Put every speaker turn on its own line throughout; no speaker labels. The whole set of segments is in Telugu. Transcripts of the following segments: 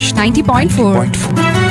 Vish 90.4.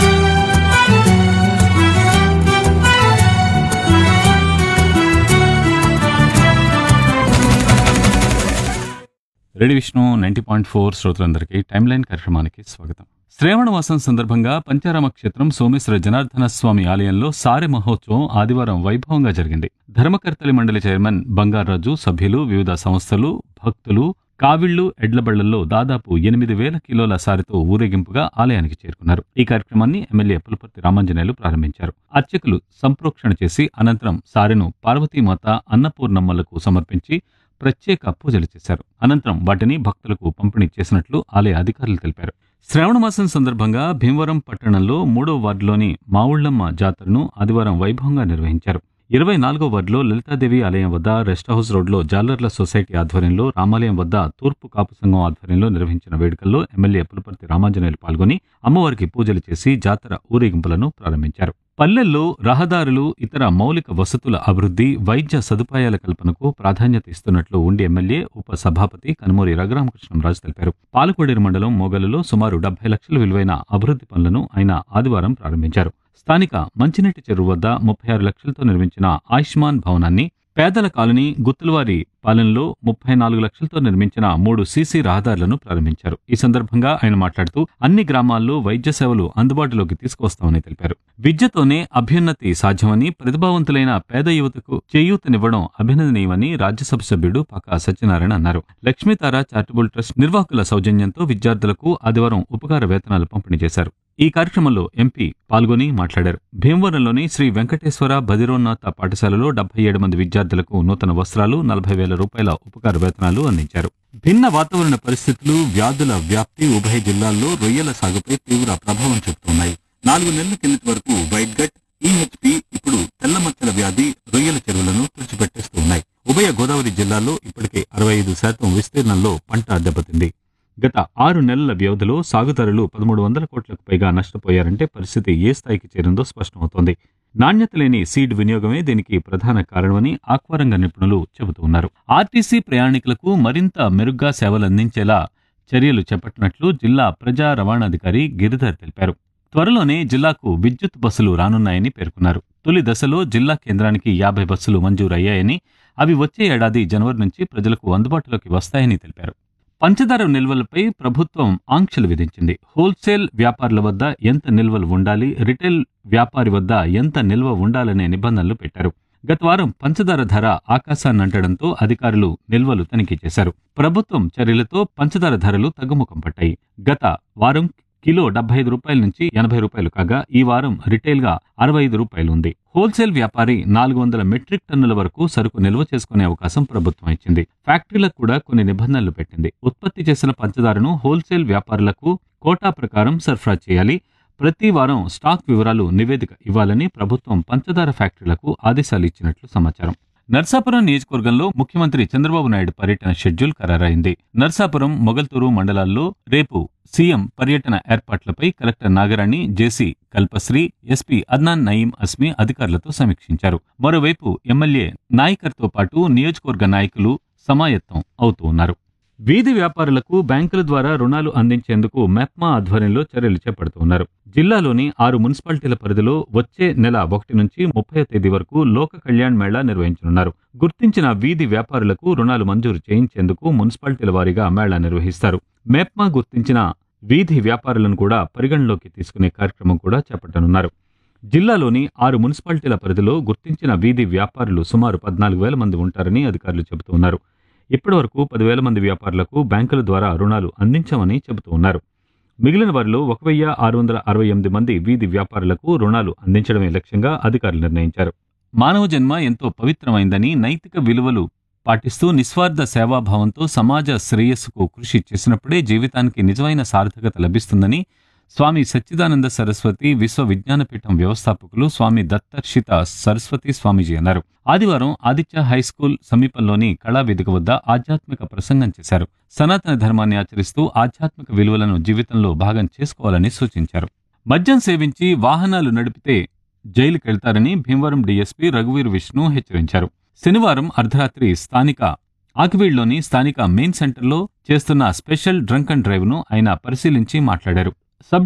Ready Vishnu ninety point four శ్రోతలందరికీ టైమ్ లైన్ కార్యక్రమానికి స్వాగతం శ్రావణ మాసం సందర్భంగా పంచారామ క్షేత్రం సోమేశ్వర జనార్దన స్వామి ఆలయంలో సారె మహోత్సవం ఆదివారం వైభవంగా జరిగింది ధర్మకర్తలి మండలి చైర్మన్ బంగారాజు సభ్యులు వివిధ సంస్థలు భక్తులు కావిళ్లు ఎడ్లబళ్లల్లో దాదాపు ఎనిమిది వేల కిలోల సారెతో ఊరేగింపుగా ఆలయానికి చేరుకున్నారు ఈ కార్యక్రమాన్ని ఎమ్మెల్యే పులపర్తి రామాంజనేయులు ప్రారంభించారు అర్చకులు సంప్రోక్షణ చేసి అనంతరం సారెను పార్వతీమాత అన్నపూర్ణమ్మలకు సమర్పించి ప్రత్యేక పూజలు చేశారు అనంతరం వాటిని భక్తులకు పంపిణీ చేసినట్లు ఆలయ అధికారులు తెలిపారు శ్రావణ మాసం సందర్భంగా భీమవరం పట్టణంలో మూడో వార్డులోని మావుళ్లమ్మ జాతరను ఆదివారం వైభవంగా నిర్వహించారు ఇరవై నాలుగో వార్డులో లలితాదేవి ఆలయం వద్ద రెస్ట్ హౌస్ రోడ్లో జాలర్ల సొసైటీ ఆధ్వర్యంలో రామాలయం వద్ద తూర్పు కాపు సంఘం ఆధ్వర్యంలో నిర్వహించిన వేడుకల్లో ఎమ్మెల్యే పులపర్తి రామాంజనేయులు పాల్గొని అమ్మవారికి పూజలు చేసి జాతర ఊరేగింపులను ప్రారంభించారు పల్లెల్లో రహదారులు ఇతర మౌలిక వసతుల అభివృద్ధి వైద్య సదుపాయాల కల్పనకు ప్రాధాన్యత ఇస్తున్నట్లు ఉండి ఎమ్మెల్యే ఉప సభాపతి కనుమూరి రఘురామకృష్ణంరాజు తెలిపారు పాలకోడేరు మండలం మోగలులో సుమారు డెబ్బై లక్షల విలువైన అభివృద్ధి పనులను ఆయన ఆదివారం ప్రారంభించారు స్థానిక మంచినీటి చెరువు వద్ద ముప్పై ఆరు లక్షలతో నిర్మించిన ఆయుష్మాన్ భవనాన్ని పేదల కాలనీ గుత్తులవారి పాలెంలో ముప్పై నాలుగు లక్షలతో నిర్మించిన మూడు సీసీ రహదారులను ప్రారంభించారు ఈ సందర్భంగా ఆయన మాట్లాడుతూ అన్ని గ్రామాల్లో వైద్య సేవలు అందుబాటులోకి తీసుకువస్తామని తెలిపారు విద్యతోనే అభ్యున్నతి సాధ్యమని ప్రతిభావంతులైన పేద యువతకు చేయూతనివ్వడం అభినందనీయమని రాజ్యసభ సభ్యుడు పకా సత్యనారాయణ అన్నారు లక్ష్మీతార చారిటబుల్ ట్రస్ట్ నిర్వాహకుల సౌజన్యంతో విద్యార్థులకు ఆదివారం ఉపకార వేతనాలు పంపిణీ చేశారు ఈ కార్యక్రమంలో ఎంపీ పాల్గొని మాట్లాడారు భీమవరంలోని శ్రీ వెంకటేశ్వర బదిరోన్నాథ పాఠశాలలో డెబ్బై ఏడు మంది విద్యార్థులకు నూతన వస్త్రాలు నలభై వేల రూపాయల ఉపకార వేతనాలు అందించారు భిన్న వాతావరణ పరిస్థితులు వ్యాధుల వ్యాప్తి ఉభయ జిల్లాల్లో రొయ్యల సాగుపై తీవ్ర ప్రభావం చూపుతున్నాయి నాలుగు నెలల కిందటి వరకు వైట్ గట్ ఈహెచ్పి ఇప్పుడు తెల్లమచ్చల వ్యాధి రొయ్యల చెరువులను తుడిచిపెట్టేస్తున్నాయి ఉభయ గోదావరి జిల్లాల్లో ఇప్పటికే అరవై ఐదు శాతం విస్తీర్ణంలో పంట దెబ్బతింది గత ఆరు నెలల వ్యవధిలో సాగుదారులు పదమూడు వందల కోట్లకు పైగా నష్టపోయారంటే పరిస్థితి ఏ స్థాయికి చేరిందో స్పష్టమవుతోంది నాణ్యత లేని సీడ్ వినియోగమే దీనికి ప్రధాన కారణమని ఆక్వారంగ నిపుణులు చెబుతున్నారు ఆర్టీసీ ప్రయాణికులకు మరింత మెరుగ్గా సేవలందించేలా చర్యలు చేపట్టినట్లు జిల్లా ప్రజా రవాణాధికారి గిరిధర్ తెలిపారు త్వరలోనే జిల్లాకు విద్యుత్ బస్సులు రానున్నాయని పేర్కొన్నారు తొలి దశలో జిల్లా కేంద్రానికి యాభై బస్సులు మంజూరయ్యాయని అవి వచ్చే ఏడాది జనవరి నుంచి ప్రజలకు అందుబాటులోకి వస్తాయని తెలిపారు పంచదార నిల్వలపై ప్రభుత్వం ఆంక్షలు విధించింది హోల్సేల్ వ్యాపారుల వద్ద ఎంత నిల్వలు ఉండాలి రిటైల్ వ్యాపారి వద్ద ఎంత నిల్వ ఉండాలనే నిబంధనలు పెట్టారు గత వారం పంచదార ధర ఆకాశాన్ని అంటడంతో అధికారులు నిల్వలు తనిఖీ చేశారు ప్రభుత్వం చర్యలతో పంచదార ధరలు తగ్గుముఖం పట్టాయి గత వారం కిలో డెబ్బై ఐదు రూపాయల నుంచి ఎనభై రూపాయలు కాగా ఈ వారం రిటైల్ గా అరవై ఐదు రూపాయలు ఉంది హోల్సేల్ వ్యాపారి నాలుగు వందల మెట్రిక్ టన్నుల వరకు సరుకు నిల్వ చేసుకునే అవకాశం ప్రభుత్వం ఇచ్చింది ఫ్యాక్టరీలకు కూడా కొన్ని నిబంధనలు పెట్టింది ఉత్పత్తి చేసిన పంచదారను హోల్సేల్ వ్యాపారులకు కోటా ప్రకారం సరఫరా చేయాలి ప్రతి వారం స్టాక్ వివరాలు నివేదిక ఇవ్వాలని ప్రభుత్వం పంచదార ఫ్యాక్టరీలకు ఆదేశాలు ఇచ్చినట్లు సమాచారం నర్సాపురం నియోజకవర్గంలో ముఖ్యమంత్రి చంద్రబాబు నాయుడు పర్యటన షెడ్యూల్ ఖరారైంది నర్సాపురం మొగల్తూరు మండలాల్లో రేపు సీఎం పర్యటన ఏర్పాట్లపై collector Nagarani JC Kalpasri SP Adnan Nayeem Asmi అధికారులతో సమీక్షించారు మరోవైపు ఎమ్మెల్యే నాయకర్తో పాటు నియోజకవర్గ నాయకులు సమాయత్తం అవుతూ ఉన్నారు వీధి వ్యాపారులకు బ్యాంకుల ద్వారా రుణాలు అందించేందుకు మెప్మా ఆధ్వర్యంలో చర్యలు చేపడుతున్నారు జిల్లాలోని ఆరు మున్సిపాలిటీల పరిధిలో వచ్చే నెల ఒకటి నుంచి ముప్పై తేదీ వరకు లోక కళ్యాణ్ మేళా నిర్వహించనున్నారు గుర్తించిన వీధి వ్యాపారులకు రుణాలు మంజూరు చేయించేందుకు మున్సిపాలిటీల వారీగా మేళా నిర్వహిస్తారు మెప్మా గుర్తించిన వీధి వ్యాపారులను కూడా పరిగణలోకి తీసుకునే కార్యక్రమం కూడా చేపట్టనున్నారు జిల్లాలోని ఆరు మున్సిపాలిటీల పరిధిలో గుర్తించిన వీధి వ్యాపారులు సుమారు పద్నాలుగు వేల మంది ఉంటారని అధికారులు చెబుతున్నారు ఇప్పటివరకు పదివేల మంది వ్యాపారులకు బ్యాంకుల ద్వారా రుణాలు అందించామని చెబుతూ ఉన్నారు మిగిలిన వారిలో ఒక వెయ్యి ఆరు వందల అరవై ఎనిమిది మంది వీధి వ్యాపారులకు రుణాలు అందించడమే లక్ష్యంగా అధికారులు నిర్ణయించారు మానవ జన్మ ఎంతో పవిత్రమైందని నైతిక విలువలు పాటిస్తూ నిస్వార్థ సేవాభావంతో సమాజ శ్రేయస్సుకు కృషి చేసినప్పుడే జీవితానికి నిజమైన సార్థకత లభిస్తుందని స్వామి సచ్చిదానంద సరస్వతి విశ్వ విజ్ఞానపీఠం వ్యవస్థాపకులు స్వామి దత్తర్షిత సరస్వతి స్వామీజీ అన్నారు ఆదివారం ఆదిత్య హైస్కూల్ సమీపంలోని కళావేదిక వద్ద ఆధ్యాత్మిక ప్రసంగం చేశారు సనాతన ధర్మాన్ని ఆచరిస్తూ ఆధ్యాత్మిక విలువలను జీవితంలో భాగం చేసుకోవాలని సూచించారు మద్యం సేవించి వాహనాలు నడిపితే జైలుకెళ్తారని భీమవరం డీఎస్పీ రఘువీర్ విష్ణు హెచ్చరించారు శనివారం అర్ధరాత్రి స్థానిక ఆకివీడ్లోని స్థానిక మెయిన్ సెంటర్లో చేస్తున్న స్పెషల్ డ్రంక్ అండ్ డ్రైవ్ను ఆయన పరిశీలించి మాట్లాడారు సబ్